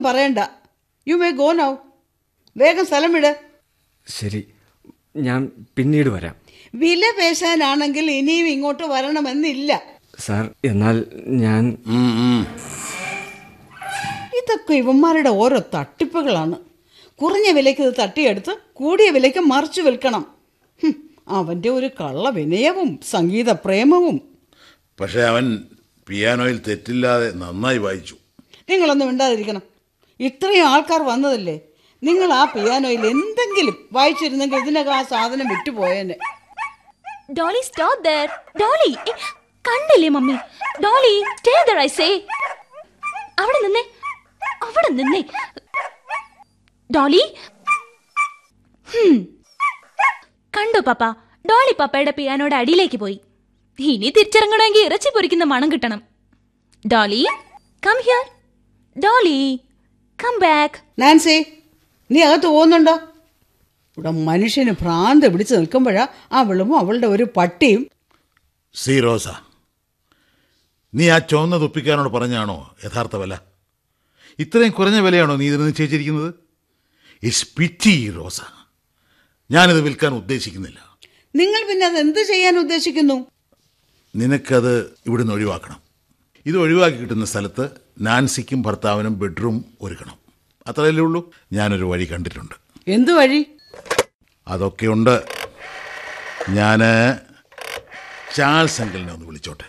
പറയണ്ട you may go now വേഗം സ്ഥലം വിട് ശരി ഞാൻ പിന്നീട് വരാം വില പേശാനാണെങ്കിൽ ഇനിയും ഇങ്ങോട്ട് വരണമെന്നില്ല സാർ എന്നാൽ ഞാൻ ഉം, ഉം. ഇതൊക്കെ ഇവന്മാരുടെ ഓരോ തട്ടിപ്പുകളാണ് കുറഞ്ഞ വിലയ്ക്ക് ഇത് തട്ടിയെടുത്ത് കൂടിയ വിലയ്ക്ക് മറിച്ചു വിൽക്കണം ഹും, അവന്റെ ഒരു കള്ള വിനയവും സംഗീത പ്രേമവും പക്ഷെ അവൻ പിയാനോയിൽ തെറ്റില്ലാതെ നന്നായി വായിച്ചു നിങ്ങളൊന്നും മിണ്ടാതിരിക്കണം ഇത്രയും ആൾക്കാർ വന്നതല്ലേ നിങ്ങൾ ആ പിയാനോയിൽ എന്തെങ്കിലും വായിച്ചിരുന്നെങ്കിൽ ഇതിനകം ആ സാധനം വിട്ടുപോയേനെ ഡോളി സ്റ്റോപ്പ് ദർ ഡോളി ഏ, കണ്ടില്ലേ mummy Dolly stay there I say അവിടെ നിന്നേ അവിടെ നിന്നേ ഡോളി ഹും. കണ്ടു പപ്പ ഡോളി പപ്പയുടെ പിയാനോയുടെ അടിയിലേക്ക് പോയി ഇനി തിരിച്ചിറങ്ങണമെങ്കിൽ ഇറച്ചി പൊരിക്കുന്ന മണം കിട്ടണം Dolly come here Dolly come back Nancy നീ അകത്ത് പോകുന്നുണ്ടോ ഇവിടെ മനുഷ്യന് ഭ്രാന്ത് പിടിച്ച് നിൽക്കുമ്പോഴാ അവളും അവളുടെ ഒരു പട്ടിയും സി റോസ നീ ആ ചുവന്ന തുപ്പിക്കാനോട് പറഞ്ഞാണോ യഥാർത്ഥ വില ഇത്രയും കുറഞ്ഞ വിലയാണോ നീ ഇതിന് നിശ്ചയിച്ചിരിക്കുന്നത് ഇറ്റ്സ് പിറ്റി റോസ ഞാനിത് വിൽക്കാൻ ഉദ്ദേശിക്കുന്നില്ല നിങ്ങൾ പിന്നെ അത് എന്ത് ചെയ്യാൻ ഉദ്ദേശിക്കുന്നു നിനക്കത് ഇവിടുന്ന് ഒഴിവാക്കണം ഇത് ഒഴിവാക്കി കിട്ടുന്ന സ്ഥലത്ത് നാൻസിക്കും ഭർത്താവിനും ബെഡ്റൂം ഒരുക്കണം അത്രയല്ലേ ഉള്ളൂ ഞാനൊരു വഴി കണ്ടിട്ടുണ്ട് എന്തു വഴി അതൊക്കെയുണ്ട് ഞാൻ ചാൾസ് അങ്കിളിനെ ഒന്ന് വിളിച്ചോട്ടെ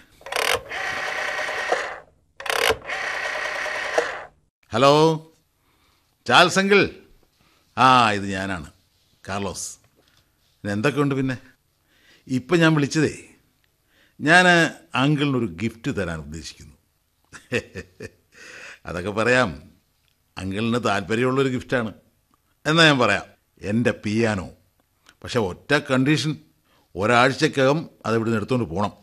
ഹലോ ചാൾസ് അങ്കിൾ ആ ഇത് ഞാനാണ് കാർലോസ് പിന്നെ എന്തൊക്കെയുണ്ട് പിന്നെ ഇപ്പം ഞാൻ വിളിച്ചതേ ഞാൻ അങ്കിളിനൊരു ഗിഫ്റ്റ് തരാൻ ഉദ്ദേശിക്കുന്നു അതൊക്കെ പറയാം അങ്കിളിന് താല്പര്യമുള്ളൊരു ഗിഫ്റ്റാണ് എന്നാൽ ഞാൻ പറയാം എൻ്റെ പിയാനോ പക്ഷെ ഒറ്റ കണ്ടീഷൻ ഒരാഴ്ചക്കകം അത് ഇവിടുന്ന് എടുത്തുകൊണ്ട് പോകണം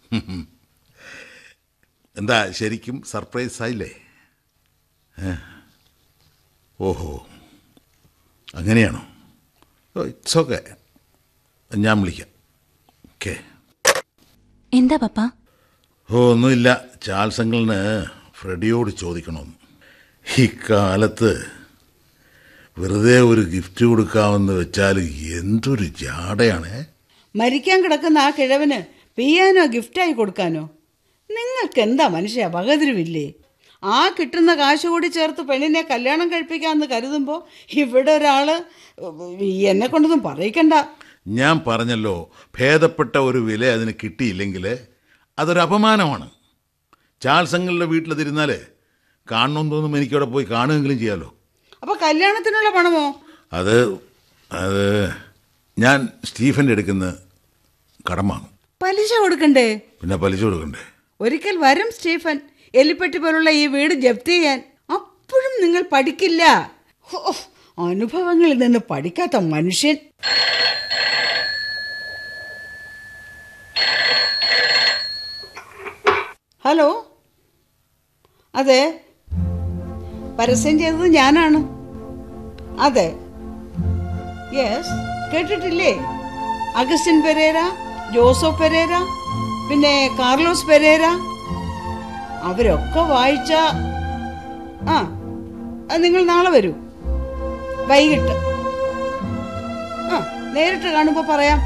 എന്താ ശരിക്കും സർപ്രൈസ് ആയില്ലേ ഏ? ഓഹോ അങ്ങനെയാണോ ഇറ്റ്സ് ഓക്കെ ഞാൻ വിളിക്കാം ഓക്കെ എന്താ പപ്പ ഓ ഒന്നുമില്ല ചാൾസ് അങ്കിളിന് ഫ്രെഡിയോട് ചോദിക്കണമെന്ന് ഈ കാലത്ത് വെറുതെ ഒരു ഗിഫ്റ്റ് കൊടുക്കാമെന്ന് വെച്ചാൽ എന്തൊരു ജാടയാണേ മരിക്കാൻ കിടക്കുന്ന ആ കിഴവന് പിയാനോ ഗിഫ്റ്റായി കൊടുക്കാനോ നിങ്ങൾക്ക് എന്താ മനുഷ്യ വകതിരിവില്ലേ ആ കിട്ടുന്ന കാശ് കൂടി ചേർത്ത് പെണ്ണിനെ കല്യാണം കഴിപ്പിക്കാമെന്ന് കരുതുമ്പോൾ ഇവിടെ ഒരാള് എന്നെ കൊണ്ടൊന്നും പറയിക്കണ്ട ഞാൻ പറഞ്ഞല്ലോ ഭേദപ്പെട്ട ഒരു വില അതിന് കിട്ടിയില്ലെങ്കിൽ അതൊരു അപമാനമാണ് ചാൾസ് അങ്കിളുടെ വീട്ടിലതിരുന്നാൽ കാണണമെന്ന് തോന്നുമ്പോൾ എനിക്കവിടെ പോയി കാണുകയെങ്കിലും ചെയ്യാമല്ലോ അപ്പൊ കല്യാണത്തിനുള്ള പണമോ അത് അത് ഞാൻ സ്റ്റീഫൻ്റെ എടുക്കുന്ന കടം വാങ്ങും പലിശ കൊടുക്കണ്ടേ പിന്നെ പലിശ കൊടുക്കണ്ടേ ഒരിക്കൽ വരും സ്റ്റീഫൻ എലിപ്പെട്ടി പോലുള്ള ഈ വീട് ജപ്തി ചെയ്യാൻ അപ്പോഴും നിങ്ങൾ പഠിക്കില്ല ഹോ, അനുഭവങ്ങളിൽ നിന്ന് പഠിക്കാത്ത മനുഷ്യൻ ഹലോ അതെ പരസ്യം ചെയ്തത് ഞാനാണ് അതെ യെസ് കേട്ടിട്ടില്ലേ അഗസ്റ്റിൻ പെരേര ജോസോ പെരേര പിന്നെ കാർലോസ് പെരേര അവരൊക്കെ വായിച്ച ആ അത് നിങ്ങൾ നാളെ വരൂ വൈകിട്ട് ആ നേരിട്ട് കാണുമ്പോൾ പറയാം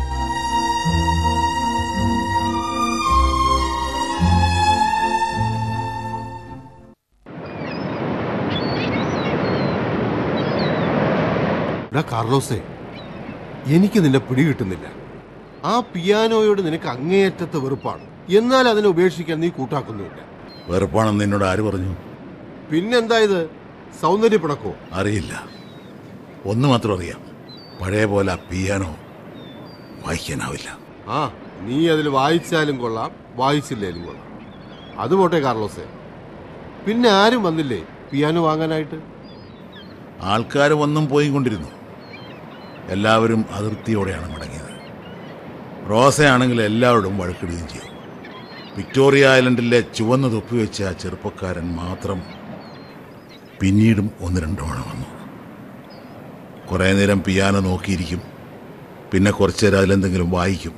എടാ കാർലോസേ എനിക്ക് നിന്നെ പിടികിട്ടുന്നില്ല ആ പിയാനോയോട് നിനക്ക് അങ്ങേയറ്റത്തെ വെറുപ്പാണ് എന്നാൽ അതിനെ ഉപേക്ഷിക്കാൻ നീ കൂട്ടാക്കുന്നുമില്ല വെറുപ്പാണെന്ന് എന്നോട് ആര് പറഞ്ഞു പിന്നെന്താ ഇത് സൗന്ദര്യ പിണക്കോ അറിയില്ല ഒന്ന് മാത്രം അറിയാം പഴയ പോലെ ആ പിയാനോ വായിക്കാനാവില്ല ആ നീ അതിൽ വായിച്ചാലും കൊള്ളാം വായിച്ചില്ലേലും കൊള്ളാം അത് പോട്ടെ കാർലോസേ പിന്നെ ആരും വന്നില്ലേ പിയാനോ വാങ്ങാനായിട്ട് ആൾക്കാർ വന്നും പോയും കൊണ്ടിരുന്നു എല്ലാവരും അതിർത്തിയോടെയാണ് മടങ്ങിയത് റോസയാണെങ്കിൽ എല്ലാവരോടും വഴക്കിടുകയും ചെയ്തു വിക്ടോറിയ ഐലൻഡിലെ ചുവന്ന തൊപ്പി വെച്ച ആ ചെറുപ്പക്കാരൻ മാത്രം പിന്നീടും ഒന്ന് രണ്ടു തവണ വന്നു കുറേ നേരം പിയാനോ നോക്കിയിരിക്കും പിന്നെ കുറച്ച് നേരം അതിലെന്തെങ്കിലും വായിക്കും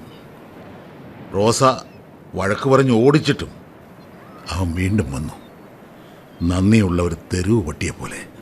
റോസ വഴക്ക് പറഞ്ഞ് ഓടിച്ചിട്ടും അവൻ വീണ്ടും വന്നു നന്ദിയുള്ള ഒരു തെരുവ് പട്ടിയെ പോലെ